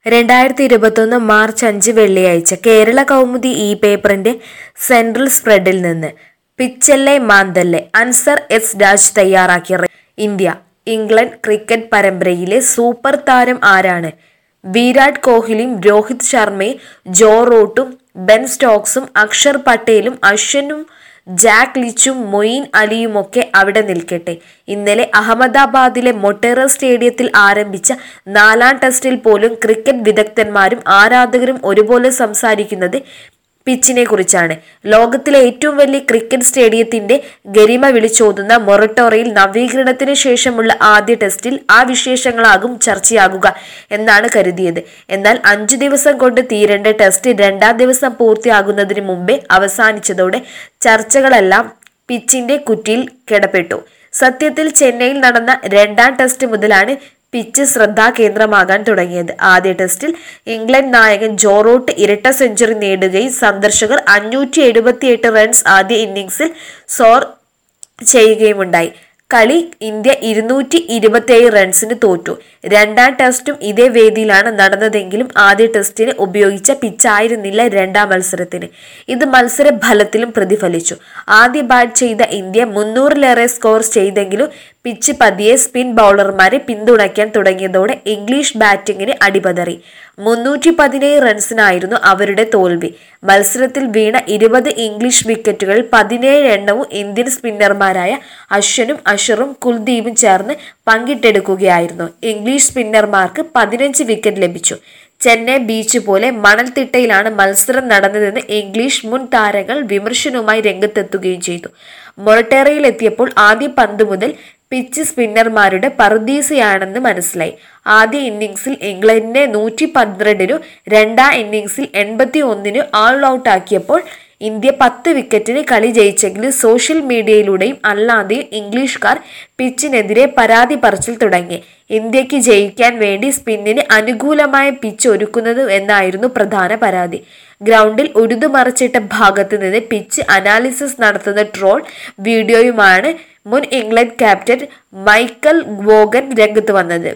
രണ്ടായിരത്തി ഇരുപത്തൊന്ന് മാർച്ച് അഞ്ച് വെള്ളിയാഴ്ച കേരള കൗമുദി ഈ പേപ്പറിന്റെ സെൻട്രൽ സ്പ്രെഡിൽ നിന്ന് പിച്ചല്ലേ മാന്തല്ലേ അൻസർ എസ് രാജ് തയ്യാറാക്കിയ റി- ഇന്ത്യ ഇംഗ്ലണ്ട് ക്രിക്കറ്റ് പരമ്പരയിലെ സൂപ്പർ താരം ആരാണ് വിരാട് കോഹ്ലിയും രോഹിത് ശർമ്മയും ജോ റൂട്ടും ബെൻ സ്റ്റോക്സും അക്ഷർ പട്ടേലും അശ്വനും ജാക്ക് ലിച്ചും മൊയിൻ അലിയുമൊക്കെ അവിടെ നിൽക്കട്ടെ ഇന്നലെ അഹമ്മദാബാദിലെ മൊട്ടേറ സ്റ്റേഡിയത്തിൽ ആരംഭിച്ച നാലാം ടെസ്റ്റിൽ പോലും ക്രിക്കറ്റ് വിദഗ്ധന്മാരും ആരാധകരും ഒരുപോലെ സംസാരിക്കുന്നത് പിച്ചിനെ കുറിച്ചാണ് ലോകത്തിലെ ഏറ്റവും വലിയ ക്രിക്കറ്റ് സ്റ്റേഡിയത്തിന്റെ ഗരിമ വിളിച്ചോതുന്ന മൊറട്ടോറയിൽ നവീകരണത്തിന് ശേഷമുള്ള ആദ്യ ടെസ്റ്റിൽ ആ വിശേഷങ്ങളാകും ചർച്ചയാകുക എന്നാണ് കരുതിയത് എന്നാൽ അഞ്ചു ദിവസം കൊണ്ട് തീരേണ്ട ടെസ്റ്റ് രണ്ടാം ദിവസം പൂർത്തിയാകുന്നതിന് മുമ്പേ അവസാനിച്ചതോടെ ചർച്ചകളെല്ലാം പിച്ചിന്റെ കുറ്റിയിൽ കിടപ്പെട്ടു സത്യത്തിൽ ചെന്നൈയിൽ നടന്ന രണ്ടാം ടെസ്റ്റ് മുതലാണ് പിച്ച് ശ്രദ്ധാകേന്ദ്രമാകാൻ തുടങ്ങിയത് ആദ്യ ടെസ്റ്റിൽ ഇംഗ്ലണ്ട് നായകൻ ജോ റൂട്ട് ഇരട്ട സെഞ്ചുറി നേടുകയും സന്ദർശകർ അഞ്ഞൂറ്റി എഴുപത്തിയെട്ട് റൺസ് ആദ്യ ഇന്നിംഗ്സിൽ സ്കോർ ചെയ്യുകയുമുണ്ടായി കളി ഇന്ത്യ ഇരുന്നൂറ്റി ഇരുപത്തിയേഴ് റൺസിന് തോറ്റു രണ്ടാം ടെസ്റ്റും ഇതേ വേദിയിലാണ് നടന്നതെങ്കിലും ആദ്യ ടെസ്റ്റിന് ഉപയോഗിച്ച പിച്ചായിരുന്നില്ല രണ്ടാം മത്സരത്തിന് ഇത് മത്സര ഫലത്തിലും പ്രതിഫലിച്ചു ആദ്യ ബാറ്റ് ചെയ്ത ഇന്ത്യ മുന്നൂറിലേറെ സ്കോർ ചെയ്തെങ്കിലും പിച്ച് പതിയെ സ്പിൻ ബൗളർമാരെ പിന്തുണയ്ക്കാൻ തുടങ്ങിയതോടെ ഇംഗ്ലീഷ് ബാറ്റിംഗിന് അടിപതറി മുന്നൂറ്റി പതിനേഴ് റൺസിനായിരുന്നു അവരുടെ തോൽവി മത്സരത്തിൽ വീണ ഇരുപത് ഇംഗ്ലീഷ് വിക്കറ്റുകളിൽ പതിനേഴ് എണ്ണവും ഇന്ത്യൻ സ്പിന്നർമാരായ അശ്വനും അഷറും കുൽദീപും ചേർന്ന് പങ്കിട്ടെടുക്കുകയായിരുന്നു ഇംഗ്ലീഷ് സ്പിന്നർമാർക്ക് പതിനഞ്ച് വിക്കറ്റ് ലഭിച്ചു ചെന്നൈ ബീച്ച് പോലെ മണൽത്തിട്ടയിലാണ് മത്സരം നടന്നതെന്ന് ഇംഗ്ലീഷ് മുൻ താരങ്ങൾ വിമർശനവുമായി രംഗത്തെത്തുകയും ചെയ്തു മൊറട്ടേറയിൽ എത്തിയപ്പോൾ ആദ്യ പന്ത് മുതൽ പിച്ച് സ്പിന്നർമാരുടെ പറുദീസയാണെന്ന് മനസ്സിലായി ആദ്യ ഇന്നിംഗ്സിൽ ഇംഗ്ലണ്ടിനെ നൂറ്റി പന്ത്രണ്ടിനും രണ്ടാം ഇന്നിംഗ്സിൽ എൺപത്തി ഒന്നിന് ആൾ ഔട്ട് ആക്കിയപ്പോൾ ഇന്ത്യ പത്ത് വിക്കറ്റിന് കളി ജയിച്ചെങ്കിലും സോഷ്യൽ മീഡിയയിലൂടെയും അല്ലാതെയും ഇംഗ്ലീഷുകാർ പിച്ചിനെതിരെ പരാതി പറച്ചിൽ തുടങ്ങി ഇന്ത്യക്ക് ജയിക്കാൻ വേണ്ടി സ്പിന്നിന് അനുകൂലമായ പിച്ച് ഒരുക്കുന്നത് എന്നായിരുന്നു പ്രധാന പരാതി ഗ്രൗണ്ടിൽ ഉഴുതുമറിച്ചിട്ട ഭാഗത്ത് നിന്ന് പിച്ച് അനാലിസിസ് നടത്തുന്ന ട്രോൾ വീഡിയോയുമാണ് മുൻ ഇംഗ്ലണ്ട് ക്യാപ്റ്റൻ മൈക്കൽ വോഗൻ രംഗത്ത് വന്നത്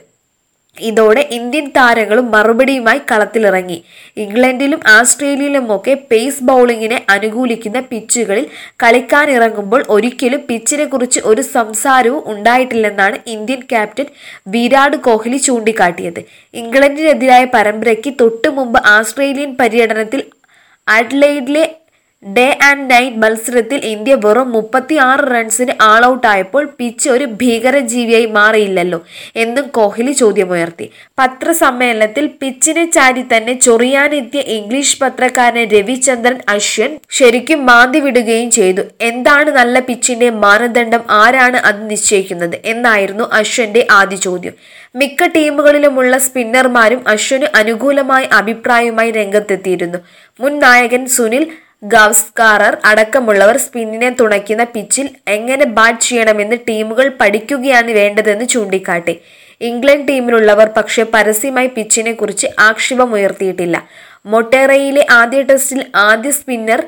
ഇതോടെ ഇന്ത്യൻ താരങ്ങളും മറുപടിയുമായി കളത്തിലിറങ്ങി ഇംഗ്ലണ്ടിലും ആസ്ട്രേലിയയിലുമൊക്കെ പേസ് ബൗളിങ്ങിനെ അനുകൂലിക്കുന്ന പിച്ചുകളിൽ കളിക്കാനിറങ്ങുമ്പോൾ ഒരിക്കലും പിച്ചിനെ കുറിച്ച് ഒരു സംസാരവും ഉണ്ടായിട്ടില്ലെന്നാണ് ഇന്ത്യൻ ക്യാപ്റ്റൻ വിരാട് കോഹ്ലി ചൂണ്ടിക്കാട്ടിയത് ഇംഗ്ലണ്ടിനെതിരായ പരമ്പരയ്ക്ക് തൊട്ടു മുമ്പ് ആസ്ട്രേലിയൻ പര്യടനത്തിൽ അഡ്ലൈഡിലെ ഡേ ആൻഡ് നൈറ്റ് മത്സരത്തിൽ ഇന്ത്യ വെറും മുപ്പത്തി ആറ് റൺസിന് ആൾ ഔട്ട് ആയപ്പോൾ പിച്ച് ഒരു ഭീകരജീവിയായി മാറിയില്ലല്ലോ എന്നും കോഹ്ലി ചോദ്യമുയർത്തി പത്രസമ്മേളനത്തിൽ പിച്ചിനെ ചാരി തന്നെ ചൊറിയാനെത്തിയ ഇംഗ്ലീഷ് പത്രക്കാരൻ രവിചന്ദ്രൻ അശ്വൻ ശരിക്കും മാന്തി വിടുകയും ചെയ്തു എന്താണ് നല്ല പിച്ചിന്റെ മാനദണ്ഡം ആരാണ് അത് നിശ്ചയിക്കുന്നത് എന്നായിരുന്നു അശ്വന്റെ ആദ്യ ചോദ്യം മിക്ക ടീമുകളിലുമുള്ള സ്പിന്നർമാരും അശ്വന് അനുകൂലമായ അഭിപ്രായവുമായി രംഗത്തെത്തിയിരുന്നു മുൻ നായകൻ സുനിൽ ഗാവസ്കാറർ അടക്കമുള്ളവർ സ്പിന്നിനെ തുണയ്ക്കുന്ന പിച്ചിൽ എങ്ങനെ ബാറ്റ് ചെയ്യണമെന്ന് ടീമുകൾ പഠിക്കുകയാണ് വേണ്ടതെന്ന് ചൂണ്ടിക്കാട്ടി ഇംഗ്ലണ്ട് ടീമിലുള്ളവർ പക്ഷേ പരസ്യമായി പിച്ചിനെ കുറിച്ച് ആക്ഷേപമുയർത്തിയിട്ടില്ല മൊട്ടേറയിലെ ആദ്യ ടെസ്റ്റിൽ ആദ്യ സ്പിന്നർ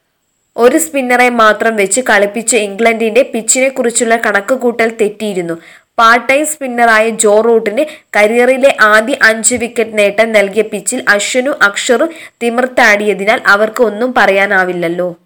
ഒരു സ്പിന്നറെ മാത്രം വെച്ച് കളിപ്പിച്ച ഇംഗ്ലണ്ടിന്റെ പിച്ചിനെ കുറിച്ചുള്ള കണക്കുകൂട്ടൽ തെറ്റിയിരുന്നു പാർട്ട് ടൈം സ്പിന്നറായ ജോ റൂട്ടിന് കരിയറിലെ ആദ്യ അഞ്ച് വിക്കറ്റ് നേട്ടം നൽകിയ പിച്ചിൽ അശ്വനും അക്ഷറും തിമിർത്താടിയതിനാൽ അവർക്ക് ഒന്നും പറയാനാവില്ലല്ലോ